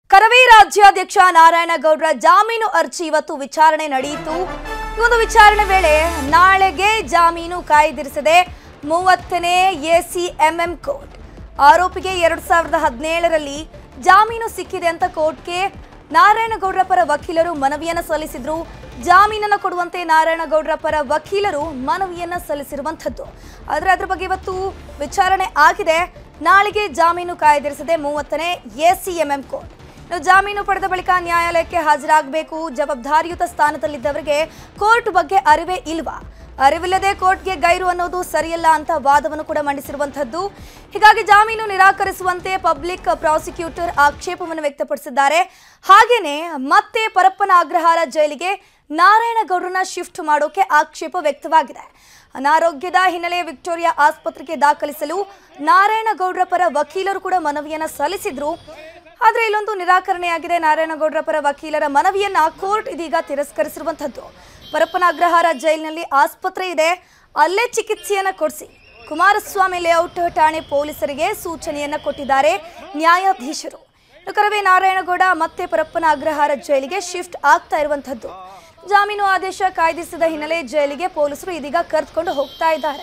ಕರವೇ ರಾಜ್ಯಾಧ್ಯಕ್ಷ ನಾರಾಯಣಗೌಡರ ಜಾಮೀನು ಅರ್ಜಿ ಇವತ್ತು ವಿಚಾರಣೆ ನಡೆಯಿತು ಈ ಒಂದು ವಿಚಾರಣೆ ವೇಳೆ ನಾಳೆಗೆ ಜಾಮೀನು ಕಾಯ್ದಿರಿಸಿದೆ ಮೂವತ್ತನೇ ಎಸಿಎಂಎಂ ಕೋರ್ಟ್ ಆರೋಪಿಗೆ ಎರಡ್ ಸಾವಿರದ ಹದಿನೇಳರಲ್ಲಿ ಜಾಮೀನು ಸಿಕ್ಕಿದೆ ಅಂತ ಕೋರ್ಟ್ಗೆ ನಾರಾಯಣಗೌಡರ ಪರ ವಕೀಲರು ಮನವಿಯನ್ನ ಸಲ್ಲಿಸಿದ್ರು ಜಾಮೀನನ್ನ ಕೊಡುವಂತೆ ನಾರಾಯಣಗೌಡರ ಪರ ವಕೀಲರು ಮನವಿಯನ್ನ ಸಲ್ಲಿಸಿರುವಂಥದ್ದು ಆದ್ರೆ ಅದ್ರ ಬಗ್ಗೆ ಇವತ್ತು ವಿಚಾರಣೆ ಆಗಿದೆ ನಾಳೆಗೆ ಜಾಮೀನು ಕಾಯ್ದಿರಿಸಿದೆ ಮೂವತ್ತನೇ ಎಸಿಎಂಎಂ ಕೋರ್ಟ್ ಇನ್ನು ಜಾಮೀನು ಪಡೆದ ಬಳಿಕ ನ್ಯಾಯಾಲಯಕ್ಕೆ ಹಾಜರಾಗಬೇಕು ಜವಾಬ್ದಾರಿಯುತ ಸ್ಥಾನದಲ್ಲಿದ್ದವರಿಗೆ ಕೋರ್ಟ್ ಬಗ್ಗೆ ಅರಿವೇ ಇಲ್ವಾ ಅರಿವಿಲ್ಲದೆ ಕೋರ್ಟ್ಗೆ ಗೈರು ಅನ್ನೋದು ಸರಿಯಲ್ಲ ಅಂತ ವಾದವನ್ನು ಕೂಡ ಮಂಡಿಸಿರುವಂತದ್ದು ಹೀಗಾಗಿ ಜಾಮೀನು ನಿರಾಕರಿಸುವಂತೆ ಪಬ್ಲಿಕ್ ಪ್ರಾಸಿಕ್ಯೂಟರ್ ಆಕ್ಷೇಪವನ್ನು ವ್ಯಕ್ತಪಡಿಸಿದ್ದಾರೆ ಹಾಗೇನೆ ಮತ್ತೆ ಪರಪ್ಪನ ಅಗ್ರಹಾರ ಜೈಲಿಗೆ ನಾರಾಯಣಗೌಡರನ್ನ ಶಿಫ್ಟ್ ಮಾಡೋಕೆ ಆಕ್ಷೇಪ ವ್ಯಕ್ತವಾಗಿದೆ ಅನಾರೋಗ್ಯದ ಹಿನ್ನೆಲೆ ವಿಕ್ಟೋರಿಯಾ ಆಸ್ಪತ್ರೆಗೆ ದಾಖಲಿಸಲು ನಾರಾಯಣಗೌಡರ ಪರ ವಕೀಲರು ಕೂಡ ಮನವಿಯನ್ನ ಸಲ್ಲಿಸಿದ್ರು ಆದ್ರೆ ಇಲ್ಲೊಂದು ನಿರಾಕರಣೆಯಾಗಿದೆ ನಾರಾಯಣಗೌಡರ ಪರ ವಕೀಲರ ಮನವಿಯನ್ನ ಕೋರ್ಟ್ ಇದೀಗ ತಿರಸ್ಕರಿಸಿರುವಂತದ್ದು ಪರಪ್ಪನ ಅಗ್ರಹಾರ ಜೈಲಿನಲ್ಲಿ ಆಸ್ಪತ್ರೆ ಇದೆ ಅಲ್ಲೇ ಚಿಕಿತ್ಸೆಯನ್ನ ಕೊಡಿಸಿ ಕುಮಾರಸ್ವಾಮಿ ಲೇಔಟ್ ಠಾಣೆ ಪೊಲೀಸರಿಗೆ ಸೂಚನೆಯನ್ನ ಕೊಟ್ಟಿದ್ದಾರೆ ನ್ಯಾಯಾಧೀಶರು ಇನ್ನು ಕರವೇ ನಾರಾಯಣಗೌಡ ಮತ್ತೆ ಪರಪ್ಪನ ಅಗ್ರಹಾರ ಜೈಲಿಗೆ ಶಿಫ್ಟ್ ಆಗ್ತಾ ಇರುವಂತದ್ದು ಜಾಮೀನು ಆದೇಶ ಕಾಯ್ದಿರಿಸಿದ ಹಿನ್ನೆಲೆ ಜೈಲಿಗೆ ಪೊಲೀಸರು ಇದೀಗ ಕರೆದುಕೊಂಡು ಹೋಗ್ತಾ ಇದ್ದಾರೆ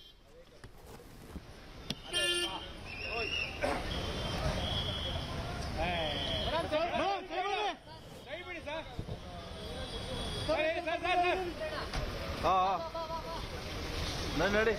ಹಾ ನಡಿ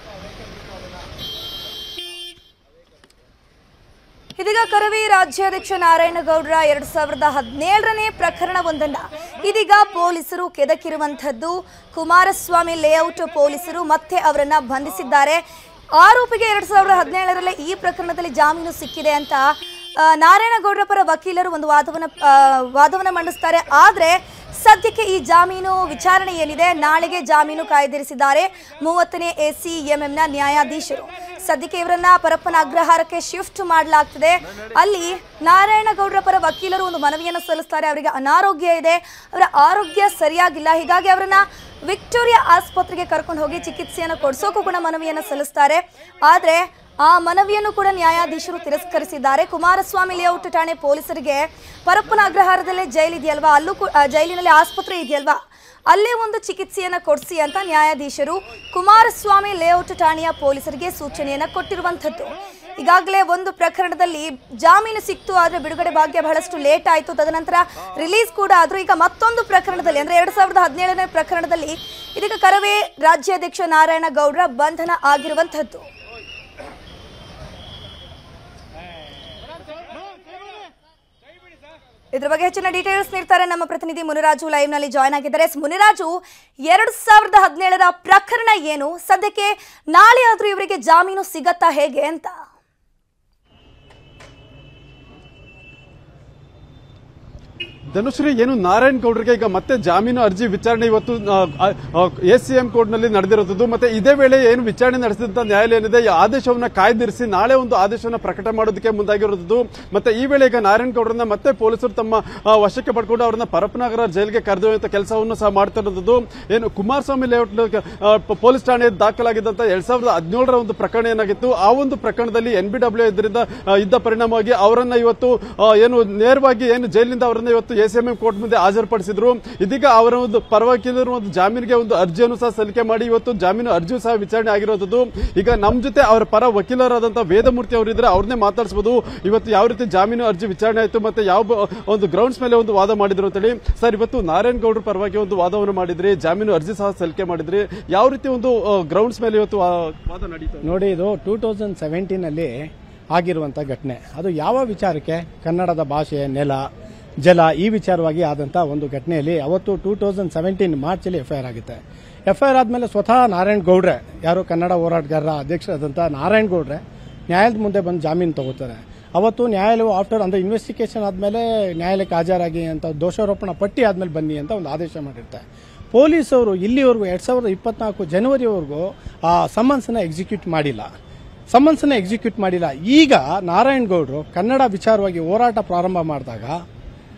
ಇದೀಗ ಕರವೇ ರಾಜ್ಯಾಧ್ಯಕ್ಷ ನಾರಾಯಣಗೌಡರ ಎರಡ್ ಸಾವಿರದ ಹದಿನೇಳರನೇ ಪ್ರಕರಣವೊಂದನ್ನ ಇದೀಗ ಪೊಲೀಸರು ಕೆದಕಿರುವಂಥದ್ದು ಕುಮಾರಸ್ವಾಮಿ ಲೇಔಟ್ ಪೊಲೀಸರು ಮತ್ತೆ ಅವರನ್ನ ಬಂಧಿಸಿದ್ದಾರೆ ಆರೋಪಿಗೆ ಎರಡ್ ಸಾವಿರದ ಹದಿನೇಳರಲ್ಲೇ ಈ ಪ್ರಕರಣದಲ್ಲಿ ಜಾಮೀನು ಸಿಕ್ಕಿದೆ ಅಂತ ಆ, ನಾರಾಯಣಗೌಡರ ಪರ ವಕೀಲರು ಒಂದು ವಾದವನ್ನ ಆ, ವಾದವನ್ನ ಮಂಡಿಸ್ತಾರೆ ಆದ್ರೆ ಸದ್ಯಕ್ಕೆ ಈ ಜಾಮೀನು ವಿಚಾರಣೆ ಏನಿದೆ ನಾಳೆಗೆ ಜಾಮೀನು ಕಾಯ್ದಿರಿಸಿದ್ದಾರೆ ಮೂವತ್ತನೇ ಎಸಿಎಂಎಂನ ನ್ಯಾಯಾಧೀಶರು ಸದ್ಯಕ್ಕೆ ಇವರನ್ನ ಪರಪ್ಪನ ಅಗ್ರಹಾರಕ್ಕೆ ಶಿಫ್ಟ್ ಮಾಡಲಾಗ್ತದೆ ಅಲ್ಲಿ ನಾರಾಯಣಗೌಡರ ಪರ ವಕೀಲರು ಒಂದು ಮನವಿಯನ್ನು ಸಲ್ಲಿಸ್ತಾರೆ ಅವರಿಗೆ ಅನಾರೋಗ್ಯ ಇದೆ ಅವರ ಆರೋಗ್ಯ ಸರಿಯಾಗಿಲ್ಲ ಹೀಗಾಗಿ ಅವರನ್ನ ವಿಕ್ಟೋರಿಯಾ ಆಸ್ಪತ್ರೆಗೆ ಕರ್ಕೊಂಡು ಹೋಗಿ ಚಿಕಿತ್ಸೆಯನ್ನು ಕೊಡಿಸೋಕ್ಕೂ ಕೂಡ ಮನವಿಯನ್ನು ಸಲ್ಲಿಸ್ತಾರೆ ಆದರೆ ಆ ಮನವಿಯನ್ನು ಕೂಡ ನ್ಯಾಯಾಧೀಶರು ತಿರಸ್ಕರಿಸಿದ್ದಾರೆ ಕುಮಾರಸ್ವಾಮಿ ಲೇಔಟ್ ಠಾಣೆ ಪೊಲೀಸರಿಗೆ ಪರಪ್ಪನ ಅಗ್ರಹಾರದಲ್ಲೇ ಜೈಲಿದೆಯಲ್ವಾ ಅಲ್ಲೂ ಕೂ- ಆ, ಜೈಲಿನಲ್ಲಿ ಆಸ್ಪತ್ರೆ ಇದೆಯಲ್ವಾ ಅಲ್ಲೇ ಒಂದು ಚಿಕಿತ್ಸೆಯನ್ನ ಕೊಡಿಸಿ ಅಂತ ನ್ಯಾಯಾಧೀಶರು ಕುಮಾರಸ್ವಾಮಿ ಲೇಔಟ್ ಠಾಣೆಯ ಪೊಲೀಸರಿಗೆ ಸೂಚನೆಯನ್ನ ಕೊಟ್ಟಿರುವಂಥದ್ದು ಈಗಾಗಲೇ ಒಂದು ಪ್ರಕರಣದಲ್ಲಿ ಜಾಮೀನು ಸಿಕ್ತು ಆದ್ರೆ ಬಿಡುಗಡೆ ಭಾಗ್ಯ ಬಹಳಷ್ಟು ಲೇಟ್ ಆಯಿತು ತದನಂತರ ರಿಲೀಸ್ ಕೂಡ ಆದ್ರೂ ಈಗ ಮತ್ತೊಂದು ಪ್ರಕರಣದಲ್ಲಿ ಅಂದ್ರೆ ಎರಡ್ ಸಾವಿರದ ಹದಿನೇಳನೇ ಪ್ರಕರಣದಲ್ಲಿ ಇದೀಗ ಕರವೇ ರಾಜ್ಯಾಧ್ಯಕ್ಷ ನಾರಾಯಣ ಗೌಡ್ರ ಬಂಧನ ಆಗಿರುವಂಥದ್ದು ಇದ್ರ ಬಗ್ಗೆ ಹೆಚ್ಚಿನ ಡೀಟೇಲ್ಸ್ ನೀಡ್ತಾರೆ ನಮ್ಮ ಪ್ರತಿನಿಧಿ ಮುನಿರಾಜು ಲೈವ್ ನಲ್ಲಿ ಜಾಯ್ನ್ ಆಗಿದ್ದಾರೆ ಎಸ್, ಮುನಿರಾಜು ಎರಡ್ ಸಾವಿರದ ಹದಿನೇಳರ ಪ್ರಕರಣ ಏನು ಸದ್ಯಕ್ಕೆ ನಾಳೆ ಆದ್ರೂ ಇವರಿಗೆ ಜಾಮೀನು ಸಿಗತ್ತಾ ಹೇಗೆ ಅಂತ ಧನುಶ್ರೀ ಏನು ನಾರಾಯಣ್ ಗೌಡ್ರಿಗೆ ಈಗ ಮತ್ತೆ ಜಾಮೀನು ಅರ್ಜಿ ವಿಚಾರಣೆ ಇವತ್ತು ಎ ಸಿ ಎಂ ಕೋರ್ಟ್ ನಲ್ಲಿ ನಡೆದಿರುತ್ತದೆ ಮತ್ತೆ ಇದೇ ವೇಳೆ ಏನು ವಿಚಾರಣೆ ನಡೆಸಿದಂತ ನ್ಯಾಯಾಲಯ ಏನಿದೆ ಈ ಆದೇಶವನ್ನ ಕಾಯ್ದಿರಿಸಿ ನಾಳೆ ಒಂದು ಆದೇಶವನ್ನ ಪ್ರಕಟ ಮಾಡೋದಕ್ಕೆ ಮುಂದಾಗಿರುವುದು ಮತ್ತೆ ಈ ವೇಳೆ ಈಗ ನಾರಾಯಣ್ ಗೌಡ್ರನ್ನ ಮತ್ತೆ ಪೊಲೀಸರು ತಮ್ಮ ಆ, ವಶಕ್ಕೆ ಪಡ್ಕೊಂಡು ಅವರನ್ನ ಪರಪನಗರ ಜೈಲಿಗೆ ಕರೆದೊಯ್ಯುವಂತ ಕೆಲಸವನ್ನು ಸಹ ಮಾಡ್ತಿರೋದು ಏನು ಕುಮಾರಸ್ವಾಮಿ ಲೇಔಟ್ ಆ, ಪ- ಪೊಲೀಸ್ ಠಾಣೆ ದಾಖಲಾಗಿದ್ದಂತ ಎರಡ್ ಸಾವಿರದ ಹದಿನೇಳರ ಒಂದು ಪ್ರಕರಣ ಏನಾಗಿತ್ತು ಆ ಒಂದು ಪ್ರಕರಣದಲ್ಲಿ ಎನ್ ಬಿ ಡಬ್ಲ್ಯೂ ಇದರಿಂದ ಆ, ಇದ್ದ ಪರಿಣಾಮವಾಗಿ ಅವರನ್ನ ಇವತ್ತು ಆ, ಏನು ನೇರವಾಗಿ ಏನು ಜೈಲಿನಿಂದ ಅವರನ್ನ ಇವತ್ತು ಎಸ್ ಎಂ ಎಂ ಕೋರ್ಟ್ ಮುಂದೆ ಹಾಜರುಪಡಿಸಿದ್ರು ಇದೀಗ ಅವರ ಒಂದು ಪರವಕೀಲರು ಒಂದು ಜಾಮೀನಿಗೆ ಒಂದು ಅರ್ಜಿಯನ್ನು ಸಹ ಸಲ್ಲಿಕೆ ಮಾಡಿ ಇವತ್ತು ಜಾಮೀನು ಅರ್ಜಿಯೂ ಸಹ ವಿಚಾರಣೆ ಆಗಿರೋದು ಈಗ ನಮ್ಮ ಜೊತೆ ಅವರ ಪರ ವಕೀಲರಾದಂತಹ ವೇದಮೂರ್ತಿ ಅವರಿದ್ರೆ ಅವ್ರನ್ನೇ ಮಾತಾಡಿಸಬಹುದು ಇವತ್ತು ಯಾವ ರೀತಿ ಜಾಮೀನು ಅರ್ಜಿ ವಿಚಾರಣೆ ಆಯ್ತು ಮತ್ತೆ ಯಾವ ಬ- ಒಂದು ಗ್ರೌಂಡ್ಸ್ ಮೇಲೆ ಒಂದು ವಾದ ಮಾಡಿದ್ರು ಅಂತೇಳಿ ಸರ್ ಇವತ್ತು ನಾರಾಯಣ್ ಗೌಡ್ರ ಪರವಾಗಿ ಒಂದು ವಾದವನ್ನು ಮಾಡಿದ್ರಿ ಜಾಮೀನು ಅರ್ಜಿ ಸಹ ಸಲ್ಲಿಕೆ ಮಾಡಿದ್ರಿ ಯಾವ ರೀತಿ ಒಂದು ಗ್ರೌಂಡ್ಸ್ ಮೇಲೆ ಇವತ್ತು ಆ ವಾದ ನಡೀತು ನೋಡಿ ಇದು ಟೂ ತೌಸಂಡ್ ಸೆವೆಂಟೀನಲ್ಲಿ ಆಗಿರುವಂಥ ಘಟನೆ ಅದು ಯಾವ ವಿಚಾರಕ್ಕೆ ಕನ್ನಡದ ಭಾಷೆ ನೆಲ ಜಲ ಈ ವಿಚಾರವಾಗಿ ಆದಂಥ ಒಂದು ಘಟನೆಯಲ್ಲಿ ಅವತ್ತು ಟೂ ತೌಸಂಡ್ ಸೆವೆಂಟೀನ್ ಮಾರ್ಚಲ್ಲಿ ಎಫ್ ಐ ಆರ್ ಆಗುತ್ತೆ ಎಫ್ ಐ ಆರ್ ಆದಮೇಲೆ ಸ್ವತಃ ನಾರಾಯಣ್ ಗೌಡ್ರೆ ಯಾರು ಕನ್ನಡ ಹೋರಾಟಗಾರರ ಅಧ್ಯಕ್ಷರಾದಂಥ ನಾರಾಯಣ್ ಗೌಡ್ರೆ ನ್ಯಾಯಾಲಯದ ಮುಂದೆ ಬಂದು ಜಾಮೀನು ತಗೋತಾರೆ ಅವತ್ತು ನ್ಯಾಯಾಲಯವು ಆಫ್ಟರ್ ಅಂದ್ರೆ ಇನ್ವೆಸ್ಟಿಗೇಷನ್ ಆದಮೇಲೆ ನ್ಯಾಯಾಲಯಕ್ಕೆ ಹಾಜರಾಗಿ ಅಂತ ದೋಷಾರೋಪಣ ಪಟ್ಟಿ ಆದಮೇಲೆ ಬನ್ನಿ ಅಂತ ಒಂದು ಆದೇಶ ಮಾಡಿರ್ತಾರೆ ಪೊಲೀಸವರು ಇಲ್ಲಿವರೆಗೂ ಎರಡ್ ಸಾವಿರದ ಇಪ್ಪತ್ನಾಲ್ಕು ಜನವರಿವರೆಗೂ ಆ ಸಮನ್ಸ್ನ ಎಕ್ಸಿಕ್ಯೂಟ್ ಮಾಡಿಲ್ಲ ಸಮನ್ಸ್ನ ಎಕ್ಸಿಕ್ಯೂಟ್ ಮಾಡಿಲ್ಲ ಈಗ ನಾರಾಯಣ್ ಗೌಡ್ರು ಕನ್ನಡ ವಿಚಾರವಾಗಿ ಹೋರಾಟ ಪ್ರಾರಂಭ ಮಾಡಿದಾಗ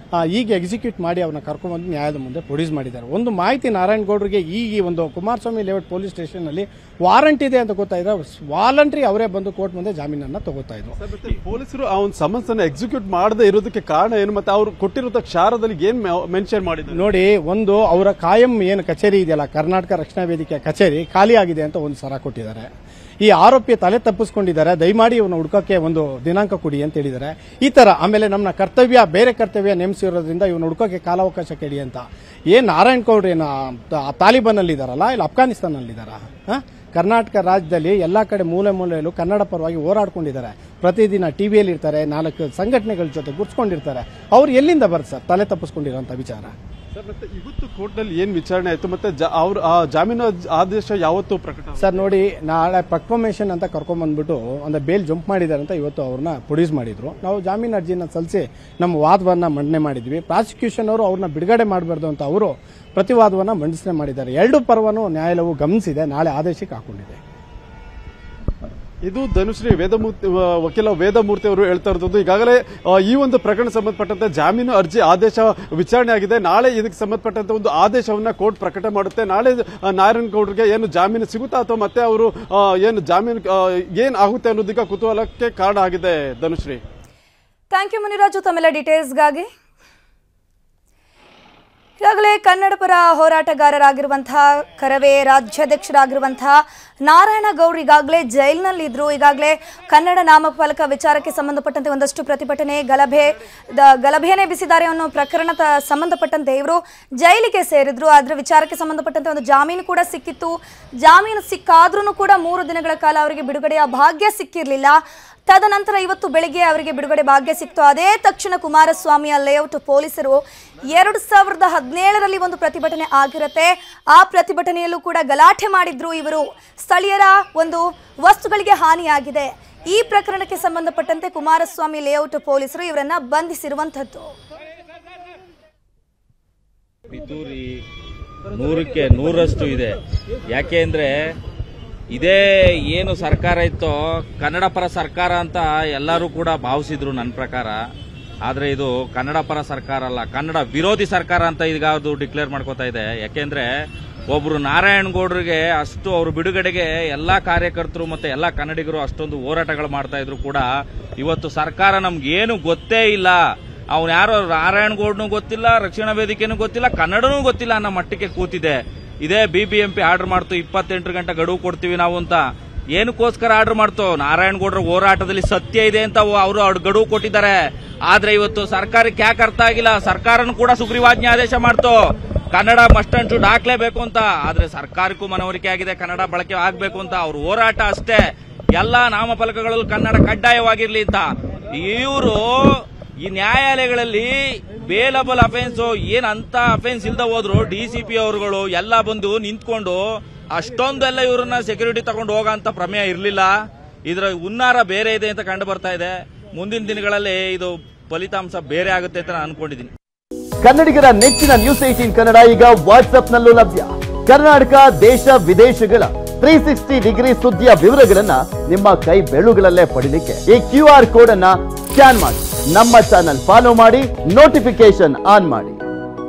ಆ, ಈಗ ಎಕ್ಸಿಕ್ಯೂಟ್ ಮಾಡಿ ಅವ್ರನ್ನ ಕರ್ಕೊಂಡ್ಬಂದು ನ್ಯಾಯದ ಮುಂದೆ ಪ್ರೊಡ್ಯೂಸ್ ಮಾಡಿದ್ದಾರೆ ಒಂದು ಮಾಹಿತಿ ನಾರಾಯಣಗೌಡರಿಗೆ ಈ ಈ ಒಂದು ಕುಮಾರಸ್ವಾಮಿ ಲೇಔಟ್ ಪೊಲೀಸ್ ಸ್ಟೇಷನ್ನಲ್ಲಿ ವಾರಂಟ್ ಇದೆ ಅಂತ ಗೊತ್ತಾ ಇದ್ರೆ ವಾಲಂಟ್ರಿ ಅವರೇ ಬಂದು ಕೋರ್ಟ್ ಮುಂದೆ ಜಾಮೀನನ್ನ ತಗೋತಾ ಇದ್ರು ಮತ್ತೆ ಪೊಲೀಸರು ಆ ಒಂದು ಸಮನ್ಸ್ ಅನ್ನ ಎಕ್ಸಿಕ್ಯೂಟ್ ಮಾಡದೇ ಇರೋದಕ್ಕೆ ಕಾರಣ ಏನು ಮತ್ತೆ ಅವರು ಕೊಟ್ಟಿರೋ ಕ್ಷಾರದಲ್ಲಿ ಏನ್ ಮೆನ್ಷನ್ ಮಾಡಿದ್ದಾರೆ ನೋಡಿ ಒಂದು ಅವರ ಕಾಯಂ ಏನು ಕಚೇರಿ ಇದೆಯಲ್ಲ ಕರ್ನಾಟಕ ರಕ್ಷಣಾ ವೇದಿಕೆ ಕಚೇರಿ ಖಾಲಿ ಆಗಿದೆ ಅಂತ ಒಂದು ಸರ ಕೊಟ್ಟಿದ್ದಾರೆ ಈ ಆರೋಪಿ ತಲೆ ತಪ್ಪಿಸ್ಕೊಂಡಿದ್ದಾರೆ ದಯಮಾಡಿ ಇವನ್ನ ಹುಡ್ಕೋಕೆ ಒಂದು ದಿನಾಂಕ ಕೊಡಿ ಅಂತ ಹೇಳಿದ್ದಾರೆ ಈ ತರ ಆಮೇಲೆ ನಮ್ಮ ಕರ್ತವ್ಯ ಬೇರೆ ಕರ್ತವ್ಯ ನೇಮಿಸಿರೋದ್ರಿಂದ ಇವನ್ನ ಹುಡ್ಕೋಕೆ ಕಾಲಾವಕಾಶ ಕೇಳಿ ಅಂತ ಏನ್ ನಾರಾಯಣ್ ಗೌಡ್ರು ಏನು ತಾಲಿಬಾನ್ ಅಲ್ಲಿ ಇದಾರಲ್ಲ ಇಲ್ಲ ಅಫ್ಘಾನಿಸ್ತಾನ್ ಅಲ್ಲಿ ಇದಾರ ಕರ್ನಾಟಕ ರಾಜ್ಯದಲ್ಲಿ ಎಲ್ಲಾ ಕಡೆ ಮೂಲೆ ಮೂಲೆಯಲ್ಲೂ ಕನ್ನಡ ಪರವಾಗಿ ಹೋರಾಡ್ಕೊಂಡಿದ್ದಾರೆ ಪ್ರತಿದಿನ ಟಿವಿಯಲ್ಲಿ ಇರ್ತಾರೆ ನಾಲ್ಕು ಸಂಘಟನೆಗಳ ಜೊತೆ ಗುರ್ಸ್ಕೊಂಡಿರ್ತಾರೆ ಅವ್ರು ಎಲ್ಲಿಂದ ಬರ್ತಾರೆ ಸರ್ ತಲೆ ತಪ್ಪಿಸ್ಕೊಂಡಿರೋಂಥ ವಿಚಾರ ಸರ್ ಮತ್ತೆ ಇವತ್ತು ಕೋರ್ಟ್ ನಲ್ಲಿ ಏನ್ ವಿಚಾರಣೆ ಆಯ್ತು ಮತ್ತೆ ಜಾ- ಅವ್ರ ಆ ಜಾಮೀನು ಆದೇಶ ಯಾವತ್ತು ಪ್ರಕಟ ಆಗುತ್ತೆ? ಸರ್ ನೋಡಿ ನಾಳೆ ಪ್ರಕ್ವಮೇಷನ್ ಅಂತ ಕರ್ಕೊಂಡ್ಬಂದ್ಬಿಟ್ಟು ಅಂದ್ರೆ ಬೇಲ್ ಜಂಪ್ ಮಾಡಿದ್ದಾರೆ ಅಂತ ಇವತ್ತು ಅವ್ರನ್ನ ಪ್ರೊಡ್ಯೂಸ್ ಮಾಡಿದ್ರು ನಾವು ಜಾಮೀನು ಅರ್ಜಿನ ಸಲ್ಲಿಸಿ ನಮ್ಮ ವಾದವನ್ನ ಮಂಡನೆ ಮಾಡಿದ್ವಿ ಪ್ರಾಸಿಕ್ಯೂಷನ್ ಅವರು ಅವ್ರನ್ನ ಬಿಡುಗಡೆ ಮಾಡಬಾರ್ದು ಅಂತ ಅವರು ಪ್ರತಿವಾದವನ್ನ ಮಂಡಿಸನೆ ಮಾಡಿದ್ದಾರೆ ಎರಡು ಪರ್ವನು ನ್ಯಾಯಾಲಯವು ಗಮನಿಸಿದೆ ನಾಳೆ ಆದೇಶಕ್ಕೆ ಹಾಕೊಂಡಿದೆ ಇದು ಧನುಶ್ರೀ ವೇದಮೂರ್ತಿ ವ- ವಕೀಲ ವೇದಮೂರ್ತಿ ಅವರು ಹೇಳ್ತಾ ಇರೋದು ಈಗಾಗಲೇ ಆ, ಈ ಒಂದು ಪ್ರಕರಣ ಸಂಬಂಧಪಟ್ಟಂತೆ ಜಾಮೀನು ಅರ್ಜಿ ಆದೇಶ ವಿಚಾರಣೆ ಆಗಿದೆ ನಾಳೆ ಇದಕ್ಕೆ ಸಂಬಂಧಪಟ್ಟಂತೆ ಒಂದು ಆದೇಶವನ್ನ ಕೋರ್ಟ್ ಪ್ರಕಟ ಮಾಡುತ್ತೆ ನಾಳೆ ಆ, ನಾರಾಯಣ್ ಗೌಡ್ರಿಗೆ ಏನು ಜಾಮೀನು ಸಿಗುತ್ತಾ ಅಥವಾ ಮತ್ತೆ ಅವರು ಆ, ಏನು ಜಾಮೀನು ಆ, ಏನ್ ಆಗುತ್ತೆ ಅನ್ನೋದಕ್ಕೆ ಕುತೂಹಲಕ್ಕೆ ಕಾರಣ ಆಗಿದೆ ಧನುಶ್ರೀ ಥ್ಯಾಂಕ್ ಯು ಮುನಿರಾಜು ತಮ್ಮೆಲ್ಲ ಡೀಟೇಲ್ಸ್ಗಾಗಿ ಈಗಾಗಲೇ ಕನ್ನಡ ಪರ ಹೋರಾಟಗಾರರಾಗಿರುವಂತಹ ಕರವೇ ರಾಜ್ಯಾಧ್ಯಕ್ಷರಾಗಿರುವಂತಹ ನಾರಾಯಣ ಗೌಡ್ರು ಈಗಾಗಲೇ ಜೈಲಿನಲ್ಲಿದ್ರು ಈಗಾಗಲೇ ಕನ್ನಡ ನಾಮಫಲಕ ವಿಚಾರಕ್ಕೆ ಸಂಬಂಧಪಟ್ಟಂತೆ ಒಂದಷ್ಟು ಪ್ರತಿಭಟನೆ ಗಲಭೆ ದ- ಗಲಭೆಯನ್ನೇ ಬಿಸಿದ್ದಾರೆ ಅನ್ನೋ ಪ್ರಕರಣದ ಸಂಬಂಧಪಟ್ಟಂತೆ ಇವರು ಜೈಲಿಗೆ ಸೇರಿದ್ರು ಅದರ ವಿಚಾರಕ್ಕೆ ಸಂಬಂಧಪಟ್ಟಂತೆ ಒಂದು ಜಾಮೀನು ಕೂಡ ಸಿಕ್ಕಿತ್ತು ಜಾಮೀನು ಸಿಕ್ಕಾದ್ರೂ ಕೂಡ ಮೂರು ದಿನಗಳ ಕಾಲ ಅವರಿಗೆ ಬಿಡುಗಡೆಯ ಭಾಗ್ಯ ಸಿಕ್ಕಿರಲಿಲ್ಲ ತದನಂತರ ಇವತ್ತು ಬೆಳಿಗ್ಗೆ ಅವರಿಗೆ ಬಿಡುಗಡೆ ಭಾಗ್ಯ ಸಿಕ್ತು ಅದೇ ತಕ್ಷಣ ಕುಮಾರಸ್ವಾಮಿಯ ಲೇಔಟ್ ಪೊಲೀಸರು ಎರಡು ಸಾವಿರದ ಹದಿನೇಳರಲ್ಲಿ ಒಂದು ಪ್ರತಿಭಟನೆ ಆಗಿರುತ್ತೆ ಆ ಪ್ರತಿಭಟನೆಯಲ್ಲೂ ಕೂಡ ಗಲಾಟೆ ಮಾಡಿದ್ರು ಇವರು ಸ್ಥಳೀಯರ ಒಂದು ವಸ್ತುಗಳಿಗೆ ಹಾನಿಯಾಗಿದೆ ಈ ಪ್ರಕರಣಕ್ಕೆ ಸಂಬಂಧಪಟ್ಟಂತೆ ಕುಮಾರಸ್ವಾಮಿ ಲೇಔಟ್ ಪೊಲೀಸರು ಇವರನ್ನ ಬಂಧಿಸಿರುವಂತದ್ದು ಪಿತೂರಿ ನೂರಕ್ಕೆ ನೂರಷ್ಟು ಇದೆ ಯಾಕೆ ಅಂದ್ರೆ ಇದೇ ಏನು ಸರ್ಕಾರ ಇತ್ತೋ ಕನ್ನಡ ಪರ ಸರ್ಕಾರ ಅಂತ ಎಲ್ಲರೂ ಕೂಡ ಭಾವಿಸಿದ್ರು ನನ್ನ ಪ್ರಕಾರ ಆದ್ರೆ ಇದು ಕನ್ನಡ ಪರ ಸರ್ಕಾರ ಅಲ್ಲ ಕನ್ನಡ ವಿರೋಧಿ ಸರ್ಕಾರ ಅಂತ ಈಗ ಅದು ಡಿಕ್ಲೇರ್ ಮಾಡ್ಕೋತಾ ಇದೆ ಯಾಕೆಂದ್ರೆ ಒಬ್ರು ನಾರಾಯಣ್ ಗೌಡ್ರಿಗೆ ಅಷ್ಟು ಅವ್ರ ಬಿಡುಗಡೆಗೆ ಎಲ್ಲಾ ಕಾರ್ಯಕರ್ತರು ಮತ್ತೆ ಎಲ್ಲಾ ಕನ್ನಡಿಗರು ಅಷ್ಟೊಂದು ಹೋರಾಟಗಳು ಮಾಡ್ತಾ ಇದ್ರು ಕೂಡ ಇವತ್ತು ಸರ್ಕಾರ ನಮ್ಗೆ ಏನು ಗೊತ್ತೇ ಇಲ್ಲ ಅವ್ನು ಯಾರೋ ನಾರಾಯಣ್ ಗೌಡ್ನು ಗೊತ್ತಿಲ್ಲ ರಕ್ಷಣಾ ವೇದಿಕೆನೂ ಗೊತ್ತಿಲ್ಲ ಕನ್ನಡನೂ ಗೊತ್ತಿಲ್ಲ ಅನ್ನೋ ಮಟ್ಟಕ್ಕೆ ಕೂತಿದೆ ಇದೇ ಬಿಬಿಎಂಪಿ ಆರ್ಡರ್ ಮಾಡ್ತು ಇಪ್ಪತ್ತೆಂಟು ಗಂಟೆ ಗಡುವು ಕೊಡ್ತೀವಿ ನಾವು ಅಂತ ಏನಕ್ಕೋಸ್ಕರ ಆರ್ಡರ್ ಮಾಡ್ತು ನಾರಾಯಣ್ ಗೌಡ್ರ ಹೋರಾಟದಲ್ಲಿ ಸತ್ಯ ಇದೆ ಅಂತ ಅವರು ಅವ್ರು ಗಡುವು ಕೊಟ್ಟಿದ್ದಾರೆ ಆದ್ರೆ ಇವತ್ತು ಸರ್ಕಾರಕ್ಕೆ ಯಾಕೆ ಅರ್ಥ ಆಗಿಲ್ಲ ಸರ್ಕಾರನು ಕೂಡ ಸುಗ್ರೀವಾಜ್ಞೆ ಆದೇಶ ಮಾಡ್ತು ಕನ್ನಡ ಮಸ್ಟ್ ಅಂಡ್ ಶುಡ್ ಹಾಕ್ಲೇಬೇಕು ಅಂತ ಆದ್ರೆ ಸರ್ಕಾರಕ್ಕೂ ಮನವರಿಕೆ ಆಗಿದೆ ಕನ್ನಡ ಬಳಕೆ ಆಗ್ಬೇಕು ಅಂತ ಅವ್ರ ಹೋರಾಟ ಅಷ್ಟೇ ಎಲ್ಲಾ ನಾಮಫಲಕಗಳಲ್ಲೂ ಕನ್ನಡ ಕಡ್ಡಾಯವಾಗಿರ್ಲಿ ಅಂತ ಇವರು ಈ ನ್ಯಾಯಾಲಯಗಳಲ್ಲಿ ಬೇಲಬಲ್ ಅಫೆನ್ಸ್ ಏನ್ ಅಂತ ಅಫೆನ್ಸ್ ಇಲ್ದ ಹೋದ್ರು ಡಿ ಸಿ ಪಿ ಅವರುಗಳು ಎಲ್ಲ ಬಂದು ನಿಂತ್ಕೊಂಡು ಅಷ್ಟೊಂದೆಲ್ಲ ಇವ್ರನ್ನ ಸೆಕ್ಯೂರಿಟಿ ತಗೊಂಡು ಹೋಗಂತ ಪ್ರಮೇಯ ಇರಲಿಲ್ಲ ಇದರ ಹುನ್ನಾರ ಬೇರೆ ಇದೆ ಅಂತ ಕಂಡು ಬರ್ತಾ ಇದೆ ಮುಂದಿನ ದಿನಗಳಲ್ಲಿ ಇದು ಫಲಿತಾಂಶ ಬೇರೆ ಆಗುತ್ತೆ ಅಂತ ನಾನು ಅನ್ಕೊಂಡಿದ್ದೀನಿ ಕನ್ನಡಿಗರ ನೆಚ್ಚಿನ ನ್ಯೂಸ್ ಏಟೀನ್ ಕನ್ನಡ ಈಗ ವಾಟ್ಸ್ಆಪ್ನಲ್ಲೂ ಲಭ್ಯ ಕರ್ನಾಟಕ ದೇಶ ವಿದೇಶಗಳ ತ್ರೀ ಸಿಕ್ಸ್ಟಿ ಡಿಗ್ರಿ ಸುದ್ದಿಯ ವಿವರಗಳನ್ನ ನಿಮ್ಮ ಕೈ ಬೆಳುಗಳಲ್ಲೇ ಪಡಿಲಿಕ್ಕೆ ಈ ಕ್ಯೂ ಆರ್ ಕೋಡ್ ಅನ್ನ ಸ್ಕ್ಯಾನ್ ಮಾಡಿ ನಮ್ಮ ಚಾನಲ್ ಫಾಲೋ ಮಾಡಿ ನೋಟಿಫಿಕೇಶನ್ ಆನ್ ಮಾಡಿ